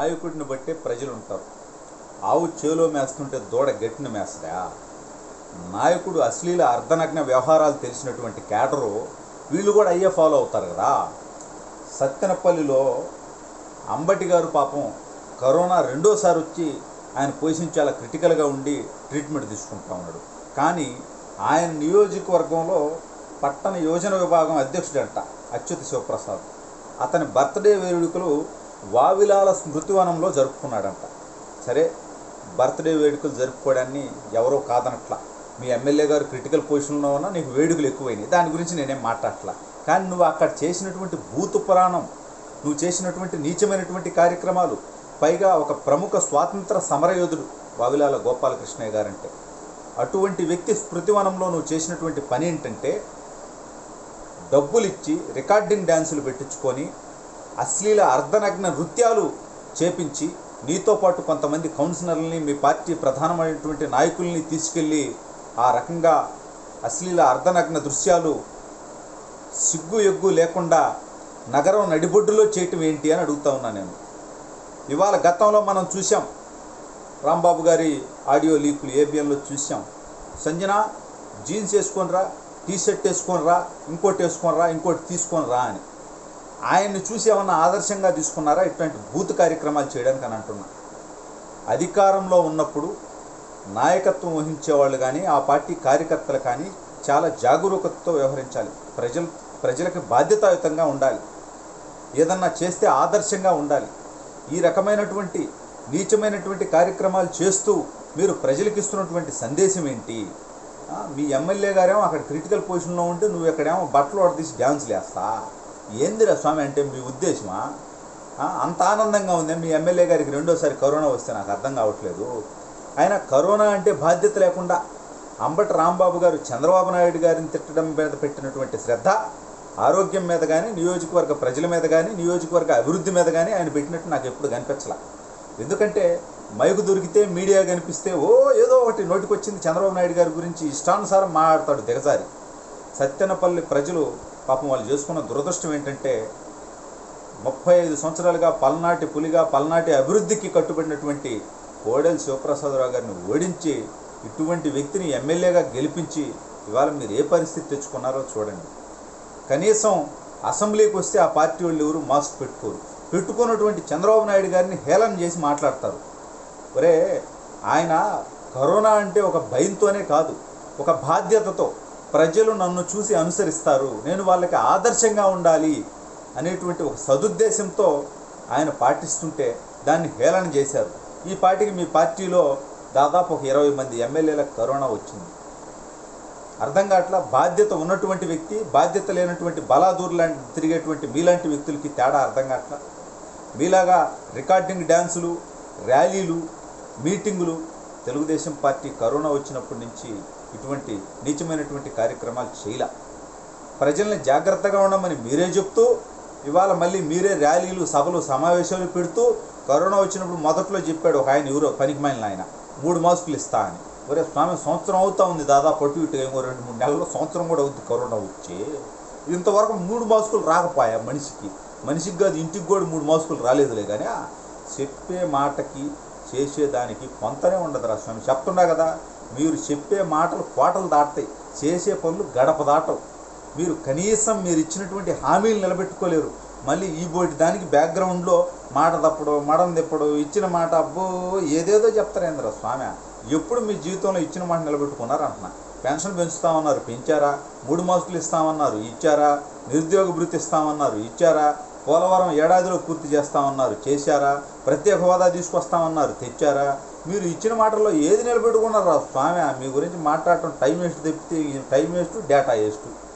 నాయకుడిని బట్టే ప్రజలు ఉంటారు ఆవు చేలో మేస్తుంటే దూడ గట్టిన మేస్తుందా నాయకుడు అశ్లీల అర్ధనగ్న వ్యవహారాలు తెలిసినటువంటి క్యాడరు వీళ్ళు కూడా అయ్యే ఫాలో అవుతారు కదా సత్తెనపల్లిలో అంబటి గారు పాపం కరోనా రెండోసారి వచ్చి ఆయన పొజిషన్ చాలా క్రిటికల్గా ఉండి ట్రీట్మెంట్ తీసుకుంటా ఉన్నాడు కానీ ఆయన నియోజకవర్గంలో పట్టణ యోజన విభాగం అధ్యక్షుడంట అచ్యుత శివప్రసాద్ అతని బర్త్డే వేడుకలు వావిలాల స్మృతివనంలో జరుపుకున్నాడంట సరే బర్త్డే వేడుకలు జరుపుకోవడాన్ని ఎవరో కాదనట్లా మీ ఎమ్మెల్యే గారు క్రిటికల్ పొజిషన్లో ఉన్నా నీకు వేడుకలు ఎక్కువైనాయి దాని గురించి నేనేం మాట్లాడట్లా కానీ నువ్వు అక్కడ చేసినటువంటి భూత పురాణం నువ్వు చేసినటువంటి నీచమైనటువంటి కార్యక్రమాలు పైగా ఒక ప్రముఖ స్వాతంత్ర సమరయోధుడు వావిలాల గోపాలకృష్ణయ్య గారంటే అటువంటి వ్యక్తి స్మృతివనంలో నువ్వు చేసినటువంటి పని ఏంటంటే డబ్బులు ఇచ్చి రికార్డింగ్ డ్యాన్సులు పెట్టించుకొని అశ్లీల అర్ధనగ్న నృత్యాలు చేపించి నీతో పాటు కొంతమంది కౌన్సిలర్లని మీ పార్టీ ప్రధానమైనటువంటి నాయకుల్ని తీసుకెళ్ళి ఆ రకంగా అశ్లీల అర్ధనగ్న దృశ్యాలు సిగ్గు ఎగ్గు లేకుండా నగరం నడిబొడ్డులో చేయటం ఏంటి అని అడుగుతా ఉన్నా నేను ఇవాళ గతంలో మనం చూసాం రాంబాబు గారి ఆడియో లీకులు ఏబిఎన్లో చూసాం సంజన జీన్స్ వేసుకొనిరా టీ షర్ట్ వేసుకొనిరా ఇంకోటి వేసుకొనిరా ఇంకోటి తీసుకొనిరా అని ఆయన్ని చూసి ఏమన్నా ఆదర్శంగా తీసుకున్నారా ఇట్లాంటి బూత్ కార్యక్రమాలు చేయడానికి అని అంటున్నా అధికారంలో ఉన్నప్పుడు నాయకత్వం వహించే వాళ్ళు కానీ ఆ పార్టీ కార్యకర్తలు కానీ చాలా జాగరూకతతో వ్యవహరించాలి ప్రజలు ప్రజలకు బాధ్యతాయుతంగా ఉండాలి ఏదన్నా చేస్తే ఆదర్శంగా ఉండాలి ఈ రకమైనటువంటి నీచమైనటువంటి కార్యక్రమాలు చేస్తూ మీరు ప్రజలకు ఇస్తున్నటువంటి సందేశం ఏంటి ఆ, మీ ఎమ్మెల్యే గారేమో అక్కడ క్రిటికల్ పొజిషన్లో ఉంటే నువ్వు ఇక్కడేమో బట్టలు తీసి డ్యాన్స్లు వేస్తా ఏందిరా స్వామి అంటే మీ ఉద్దేశమా ఆ, అంత ఆనందంగా ఉంది మీ ఎమ్మెల్యే గారికి రెండోసారి కరోనా వస్తే నాకు అర్థం కావట్లేదు ఆయన కరోనా అంటే బాధ్యత లేకుండా అంబటి రాంబాబు గారు చంద్రబాబు నాయుడు గారిని తిట్టడం మీద పెట్టినటువంటి శ్రద్ధ ఆరోగ్యం మీద కానీ నియోజకవర్గ ప్రజల మీద కానీ నియోజకవర్గ అభివృద్ధి మీద కానీ ఆయన పెట్టినట్టు నాకు ఎప్పుడు కనిపించలా ఎందుకంటే మైకు దొరికితే మీడియా కనిపిస్తే ఓ ఏదో ఒకటి నోటికొచ్చింది చంద్రబాబు నాయుడు గారి గురించి ఇష్టానుసారం మాట్లాడతాడు దిగజారి సత్యనపల్లి ప్రజలు పాపం వాళ్ళు చేసుకున్న దురదృష్టం ఏంటంటే ముప్పై ఐదు సంవత్సరాలుగా పల్నాటి పులిగా పల్నాటి అభివృద్ధికి కట్టుబడినటువంటి కోడెల శివప్రసాదరావు గారిని ఓడించి ఇటువంటి వ్యక్తిని ఎమ్మెల్యేగా గెలిపించి ఇవాళ మీరు ఏ పరిస్థితి తెచ్చుకున్నారో చూడండి కనీసం అసెంబ్లీకి వస్తే ఆ పార్టీ వాళ్ళు ఎవరు మాస్క్ పెట్టుకోరు పెట్టుకున్నటువంటి చంద్రబాబు నాయుడు గారిని హేళన చేసి మాట్లాడతారు ఒరే ఆయన కరోనా అంటే ఒక భయంతోనే కాదు ఒక బాధ్యతతో ప్రజలు నన్ను చూసి అనుసరిస్తారు నేను వాళ్ళకి ఆదర్శంగా ఉండాలి అనేటువంటి ఒక సదుద్దేశంతో ఆయన పాటిస్తుంటే దాన్ని హేళన చేశారు ఈ పార్టీకి మీ పార్టీలో దాదాపు ఒక ఇరవై మంది ఎమ్మెల్యేలకు కరోనా వచ్చింది అర్థం కావట్లా బాధ్యత ఉన్నటువంటి వ్యక్తి బాధ్యత లేనటువంటి బలాదూర్ లాంటి తిరిగేటువంటి మీలాంటి వ్యక్తులకి తేడా అర్థం కావట్లా మీలాగా రికార్డింగ్ డ్యాన్సులు ర్యాలీలు మీటింగులు తెలుగుదేశం పార్టీ కరోనా వచ్చినప్పటి నుంచి ఇటువంటి నీచమైనటువంటి కార్యక్రమాలు చేయలే ప్రజల్ని జాగ్రత్తగా ఉండమని మీరే చెప్తూ ఇవాళ మళ్ళీ మీరే ర్యాలీలు సభలు సమావేశాలు పెడుతూ కరోనా వచ్చినప్పుడు మొదట్లో చెప్పాడు ఒక ఆయన ఎవరో పనికిమాలిన ఆయన మూడు మాస్కులు ఇస్తా అని ఒరే స్వామి సంవత్సరం అవుతా ఉంది దాదాపు అటు ఇటు ఏమో రెండు మూడు నెలల్లో సంవత్సరం కూడా అవుద్ది కరోనా వచ్చి ఇంతవరకు మూడు మాస్కులు రాకపోయా మనిషికి మనిషికి కాదు ఇంటికి కూడా మూడు మాస్కులు రాలేదులే కానీ ఆ చెప్పే మాటకి చేసేదానికి కొంతనే ఉండదురా స్వామి చెప్తున్నా కదా మీరు చెప్పే మాటలు కోటలు దాటుతాయి చేసే పనులు గడప దాటవు మీరు కనీసం మీరు ఇచ్చినటువంటి హామీలు నిలబెట్టుకోలేరు మళ్ళీ ఈ బోటి దానికి బ్యాక్గ్రౌండ్లో మాట తప్పడం మడం తిప్పడం ఇచ్చిన మాట అబ్బో ఏదేదో చెప్తారేంద్ర స్వామి ఎప్పుడు మీ జీవితంలో ఇచ్చిన మాట నిలబెట్టుకున్నారు అంటున్నా పెన్షన్ పెంచుతామన్నారు పెంచారా మూడు మాసులు ఇస్తామన్నారు ఇచ్చారా నిరుద్యోగ భృతి ఇస్తామన్నారు ఇచ్చారా పోలవరం ఏడాదిలో పూర్తి చేస్తామన్నారు చేశారా ప్రత్యేక హోదా తీసుకొస్తామన్నారు తెచ్చారా మీరు ఇచ్చిన మాటల్లో ఏది నిలబెట్టుకున్నారా స్వామి మీ గురించి మాట్లాడటం టైం వేస్ట్ తెప్పితే టైం వేస్ట్ డేటా వేస్ట్